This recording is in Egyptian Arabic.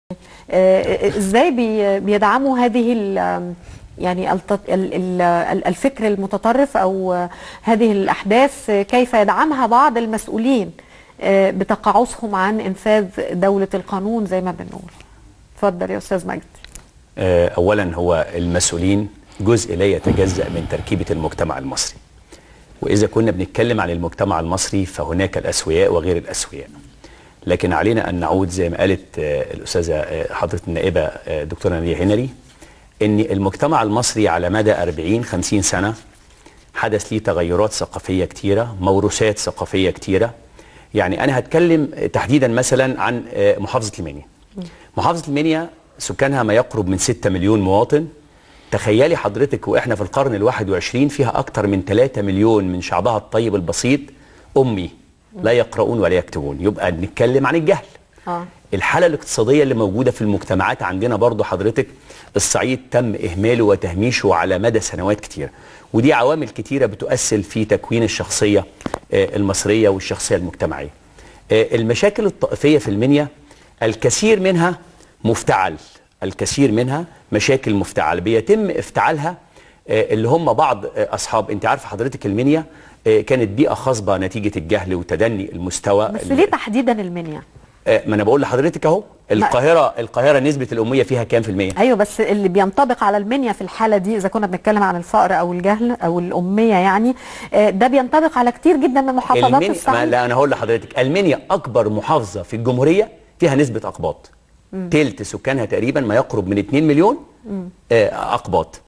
آه، ازاي بي- بيدعموا هذه ال- يعني الت- ال- ال- الفكر المتطرف او هذه الاحداث كيف يدعمها بعض المسؤولين آه، بتقاعسهم عن انفاذ دوله القانون زي ما بنقول اتفضل يا استاذ مجد آه، اولا هو المسؤولين جزء لا يتجزا من تركيبه المجتمع المصري واذا كنا بنتكلم عن المجتمع المصري فهناك الاسوياء وغير الاسوياء لكن علينا ان نعود زي ما قالت آه، الاستاذه آه، حضره النائبه آه، دكتوره ناديه هنري ان المجتمع المصري على مدى 40 50 سنه حدث ليه تغيرات ثقافيه كتيره موروثات ثقافيه كتيره يعني انا هتكلم تحديدا مثلا عن آه، محافظه المنيا محافظه المنيا سكانها ما يقرب من 6 مليون مواطن تخيلي حضرتك واحنا في القرن الواحد وعشرين فيها اكتر من 3 مليون من شعبها الطيب البسيط امي لا يقرؤون ولا يكتبون يبقى نتكلم عن الجهل اه الحالة الاقتصادية اللي موجودة في المجتمعات عندنا برضو حضرتك الصعيد تم إهماله وتهميشه على مدى سنوات كتيرة ودي عوامل كتيرة بتؤثر في تكوين الشخصية آه، المصرية والشخصية المجتمعية آه، المشاكل الطائفية في المنيا الكثير منها مفتعل الكثير منها مشاكل مفتعل بيتم افتعالها آه، اللي هم بعض آه، أصحاب أنت عارف حضرتك المنيا آه، كانت بيئة خصبة نتيجة الجهل وتدني المستوى بس ال- ليه تحديدا المنيا آه، ما انا بقول لحضرتك اهو القاهره القاهره نسبه الاميه فيها كام في الميه ايوه بس اللي بينطبق على المنيا في الحاله دي اذا كنا بنتكلم عن الفقر او الجهل او الاميه يعني آه، ده بينطبق على كتير جدا من محافظات المنيا ما الصعيد لا انا هقول لحضرتك المنيا اكبر محافظه في الجمهوريه فيها نسبه اقباط تلت سكانها تقريبا ما يقرب من 2 مليون آه، اقباط